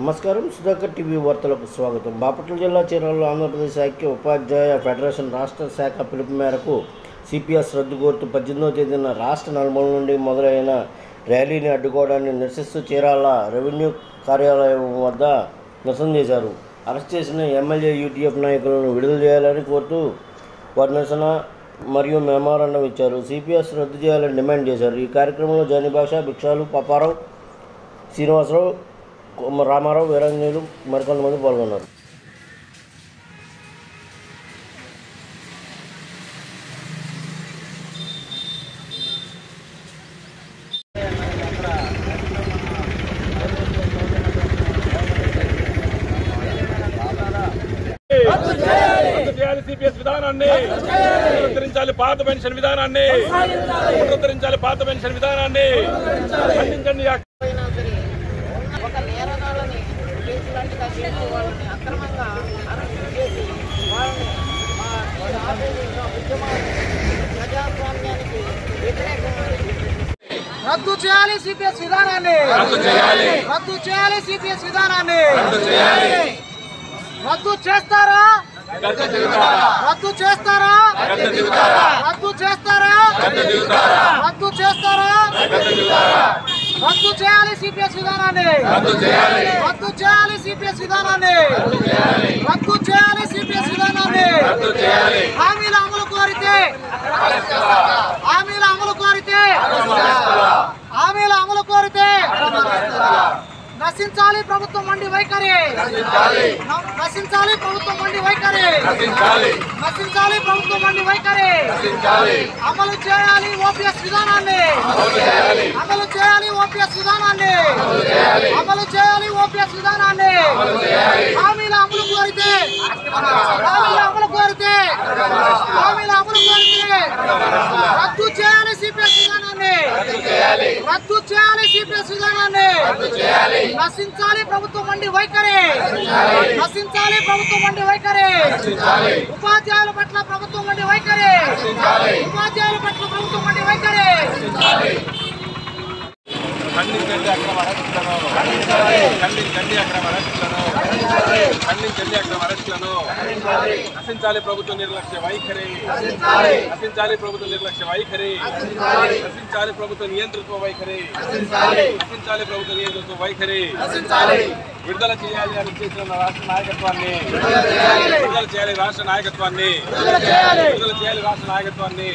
నమస్కారం సుధాకర్ టీవీ వార్తలకు స్వాగతం బాపట్ల జిల్లా చీరాలలో ఆంధ్రప్రదేశ్ ఐక్య ఉపాధ్యాయ ఫెడరేషన్ రాష్ట్ర శాఖ పిలుపు మేరకు సిపిఎస్ రద్దు కోరుతూ పద్దెనిమిదవ తేదీన రాష్ట్ర నలుమూల నుండి మొదలైన ర్యాలీని అడ్డుకోవడాన్ని నిరసిస్తూ చీరాల రెవెన్యూ కార్యాలయం వద్ద నిరసన చేశారు అరెస్ట్ చేసిన ఎమ్మెల్యే యూటీఎఫ్ నాయకులను విడుదల చేయాలని కోరుతూ వారి నిరసన మరియు మెమోరాండం ఇచ్చారు సిపిఎస్ రద్దు చేయాలని డిమాండ్ చేశారు ఈ కార్యక్రమంలో జానీ భాష భిక్షాలు పాపారావు శ్రీనివాసరావు కొమ్మ రామారావు వీరాంజనేయులు మరికొంతమంది పాల్గొన్నారు రద్దు చేయాలి సిపిఎస్ విధానాన్ని పునరుద్ధరించాలి పాత పెన్షన్ విధానాన్ని పునరుద్ధరించాలి పాత పెన్షన్ విధానాన్ని ఖండించండి ఆ అయినా సరే ఒక నేరగాళ్ళని కేసులాంటిగా చేసి వాళ్ళని అక్రమంగా అరెస్ట్ చేసి వాళ్ళని మా ఆధునిక ఉద్యమాన్ని ప్రజాస్వామ్యానికి వ్యతిరేకమైన రద్దు చేయాలి సిపిఎస్ విధానాన్ని రద్దు చేయాలి రద్దు చేయాలి సిపిఎస్ విధానాన్ని రద్దు చేస్తారా రద్దు చేస్తారా రద్దు చేస్తారా రద్దు చేస్తారా రద్దు చేయాలి సిపిఎస్ విధానాన్ని రద్దు చేయాలి సిపిఎస్ విధానాన్ని రద్దు చేయాలి సిపిఎస్ విధానాన్ని హామీల అమలు కోరితే హామీల అమలు కోరితే హామీల అమలు కోరితే నశించాలి ప్రభుత్వం మండి వైఖరి నశించాలి ప్రభుత్వం మండి వైఖరి నశించాలి ప్రభుత్వం మండి వైఖరి అమలు చేయాలి ఓపీఎస్ విధానాన్ని అమలు చేయాలి ఓపీఎస్ విధానాన్ని అమలు చేయాలి ఓపీఎస్ విధానాన్ని హామీల అమలు కోరితే హామీల అమలు కోరితే హామీల అమలు కోరితే రద్దు చేయాలి సిపిఎస్ విధానాన్ని రద్దు చేయాలి సిపిఎస్ విధానాన్ని నశించాలి ప్రభుత్వం మండి వైఖరి నశించాలి ప్రభుత్వం మండి వైఖరి ఉపాధ్యాయుల పట్ల ప్రభుత్వం మండి వైఖరి ఉపాధ్యాయుల పట్ల ప్రభుత్వం మండి వైఖరి ఖండించండి అక్రమ అరెస్టులను ఖండించండి అక్రమ అరెస్టులను ఖండించండి అక్రమ అరెస్టులను నశించాలి ప్రభుత్వ నిర్లక్ష్య వైఖరి నశించాలి ప్రభుత్వ నిర్లక్ష్య వైఖరి నశించాలి ప్రభుత్వ నియంతృత్వ వైఖరి నశించాలి ప్రభుత్వ నియంతృత్వ వైఖరి విడుదల చేయాలి అని చేసిన రాష్ట్ర నాయకత్వాన్ని విడుదల చేయాలి రాష్ట్ర నాయకత్వాన్ని విడుదల చేయాలి రాష్ట్ర నాయకత్వాన్ని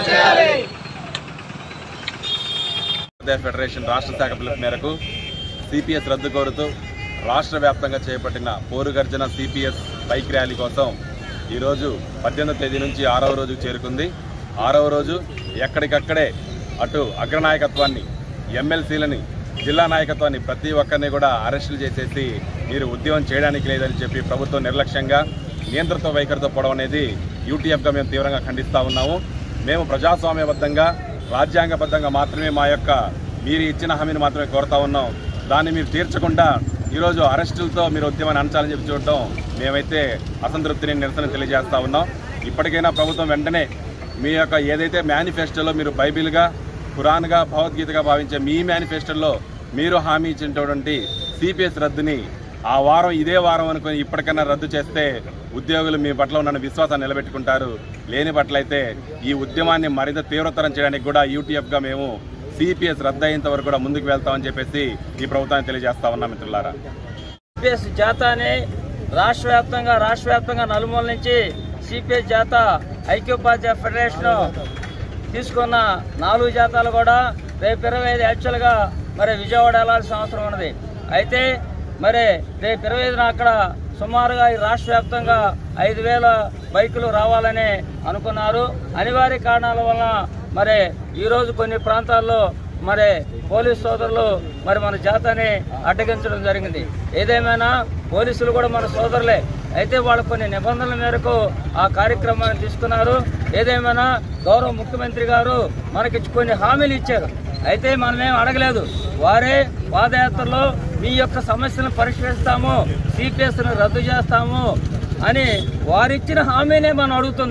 ఆంధ్రప్రదేశ్ ఫెడరేషన్ రాష్ట్ర శాఖ పిలుపు మేరకు సిపిఎస్ రద్దు కోరుతూ రాష్ట్ర వ్యాప్తంగా చేపట్టిన పోరుగర్జన సిపిఎస్ బైక్ ర్యాలీ కోసం ఈరోజు పద్దెనిమిదో తేదీ నుంచి ఆరవ రోజుకు చేరుకుంది ఆరవ రోజు ఎక్కడికక్కడే అటు అగ్రనాయకత్వాన్ని ఎమ్మెల్సీలని జిల్లా నాయకత్వాన్ని ప్రతి ఒక్కరిని కూడా అరెస్టులు చేసేసి మీరు ఉద్యమం చేయడానికి లేదని చెప్పి ప్రభుత్వం నిర్లక్ష్యంగా నియంత్రిత వైఖరితో పోవడం అనేది యూటీఎఫ్గా మేము తీవ్రంగా ఖండిస్తూ ఉన్నాము మేము ప్రజాస్వామ్యబద్ధంగా రాజ్యాంగబద్ధంగా మాత్రమే మా యొక్క మీరు ఇచ్చిన హామీని మాత్రమే కోరుతా ఉన్నాం దాన్ని మీరు తీర్చకుండా ఈరోజు అరెస్టులతో మీరు ఉద్యమాన్ని అంచాలని చెప్పి చూడటం మేమైతే అసంతృప్తిని నిరసన తెలియజేస్తా ఉన్నాం ఇప్పటికైనా ప్రభుత్వం వెంటనే మీ యొక్క ఏదైతే మేనిఫెస్టోలో మీరు బైబిల్గా ఖురాన్గా భగవద్గీతగా భావించే మీ మేనిఫెస్టోలో మీరు హామీ ఇచ్చినటువంటి సిపిఎస్ రద్దుని ఆ వారం ఇదే వారం అనుకుని ఇప్పటికైనా రద్దు చేస్తే ఉద్యోగులు మీ పట్ల ఉన్న విశ్వాసాన్ని నిలబెట్టుకుంటారు లేని పట్లయితే ఈ ఉద్యమాన్ని మరింత తీవ్రతరం చేయడానికి కూడా యూటీఎఫ్గా మేము సిపిఎస్ రద్దు అయ్యేంత వరకు కూడా ముందుకు వెళ్తామని చెప్పేసి ఈ ప్రభుత్వాన్ని తెలియజేస్తా ఉన్నాం మిత్రులారా సిపిఎస్ జాతాని రాష్ట్ర వ్యాప్తంగా రాష్ట్ర వ్యాప్తంగా నలుమూల నుంచి సిపిఎస్ జాత ఐక్యోపాధ్యాయ ఫెడరేషన్ తీసుకున్న నాలుగు జాతాలు కూడా రేపు ఇరవై ఐదు యాక్చువల్గా మరి విజయవాడ వెళ్ళాల్సిన అవసరం ఉన్నది అయితే మరి రేపు ఇరవై ఐదున అక్కడ సుమారుగా ఈ రాష్ట్ర వ్యాప్తంగా ఐదు వేల బైకులు రావాలని అనుకున్నారు అనివార్య కారణాల వలన మరి ఈరోజు కొన్ని ప్రాంతాల్లో మరి పోలీస్ సోదరులు మరి మన జాతాని అడ్డగించడం జరిగింది ఏదేమైనా పోలీసులు కూడా మన సోదరులే అయితే వాళ్ళు కొన్ని నిబంధనల మేరకు ఆ కార్యక్రమాన్ని తీసుకున్నారు ఏదేమైనా గౌరవ ముఖ్యమంత్రి గారు మనకి కొన్ని హామీలు ఇచ్చారు అయితే మనమేం అడగలేదు వారే పాదయాత్రలో మీ యొక్క సమస్యలను పరిష్కరిస్తాము సిపిఎస్ను రద్దు చేస్తాము అని వారిచ్చిన హామీనే మనం అడుగుతుంది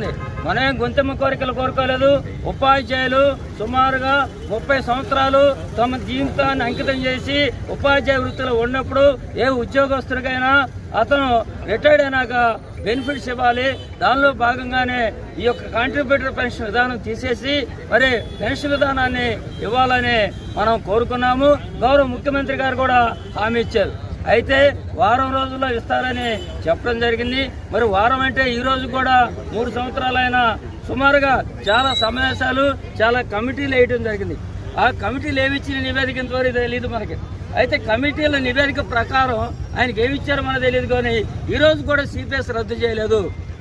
మనమేం గొంతెమ్మ కోరికలు కోరుకోలేదు ఉపాధ్యాయులు సుమారుగా ముప్పై సంవత్సరాలు తమ జీవితాన్ని అంకితం చేసి ఉపాధ్యాయ వృత్తిలో ఉన్నప్పుడు ఏ ఉద్యోగస్తుడికైనా అతను రిటైర్డ్ అయినాక బెనిఫిట్స్ ఇవ్వాలి దానిలో భాగంగానే ఈ యొక్క కాంట్రిబ్యూటర్ పెన్షన్ విధానం తీసేసి మరి పెన్షన్ విధానాన్ని ఇవ్వాలని మనం కోరుకున్నాము గౌరవ ముఖ్యమంత్రి గారు కూడా హామీ ఇచ్చారు అయితే వారం రోజుల్లో ఇస్తారని చెప్పడం జరిగింది మరి వారం అంటే ఈ రోజు కూడా మూడు సంవత్సరాలైన సుమారుగా చాలా సమావేశాలు చాలా కమిటీలు వేయడం జరిగింది ఆ కమిటీలు ఏమి ఇచ్చిన నివేదిక ఇంతవరకు తెలియదు మనకి అయితే కమిటీల నివేదిక ప్రకారం ఆయనకి ఏమి ఇచ్చారో మనకు తెలియదు కానీ ఈ రోజు కూడా సిపిఎస్ రద్దు చేయలేదు